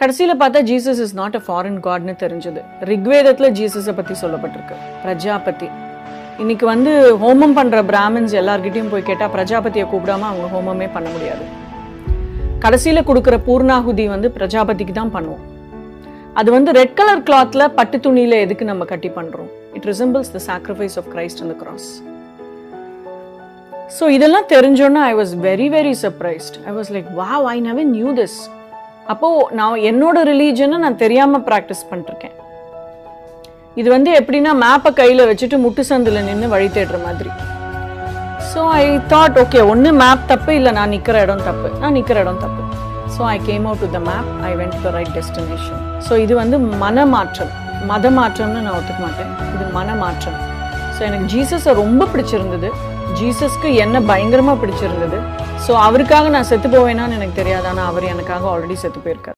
கடைசியில் பார்த்தா Jesus is not a foreign காட்னு தெரிஞ்சது ரிக்வேதத்தில் ஜீசஸை பற்றி சொல்லப்பட்டிருக்கு பிரஜாபதி இன்னைக்கு வந்து ஹோமம் பண்ணுற பிராமின்ஸ் எல்லார்கிட்டயும் போய் கேட்டால் பிரஜாபதியை கூப்பிடாம அவங்க ஹோமமே பண்ண முடியாது கடைசியில் கொடுக்குற பூர்ணாகுதி வந்து பிரஜாபதிக்கு தான் பண்ணுவோம் அது வந்து ரெட் கலர் கிளாத்ல பட்டு துணியில எதுக்கு நம்ம கட்டி பண்றோம் it resembles the sacrifice of Christ அந்த கிராஸ் ஸோ இதெல்லாம் தெரிஞ்சோன்னா I was very very surprised I was like wow I never knew this அப்போ நான் என்னோட ரிலீஜனை நான் தெரியாம ப்ராக்டிஸ் பண்ணிருக்கேன் இது வந்து எப்படின்னா மேப்பை கையில வச்சுட்டு முட்டு சந்தில் நின்று வழி தேடுற மாதிரி ஸோ ஐ தாட் ஓகே ஒன்று மேப் தப்பு இல்லை நான் நிற்கிற இடம் தப்பு நான் நிற்கிற இடம் தப்பு so I came out to the map I went to the right destination so இது வந்து மன மாற்றம் மத மாற்றம்னு நான் ஒத்துக்க மாட்டேன் இது மன மாற்றம் ஸோ எனக்கு ஜீசஸை ரொம்ப பிடிச்சிருந்தது ஜீசஸ்க்கு என்ன பயங்கரமாக பிடிச்சிருந்தது ஸோ அவருக்காக நான் செத்து போவேனான்னு எனக்கு தெரியாது ஆனால் அவர் எனக்காக ஆல்ரெடி செத்து போயிருக்காரு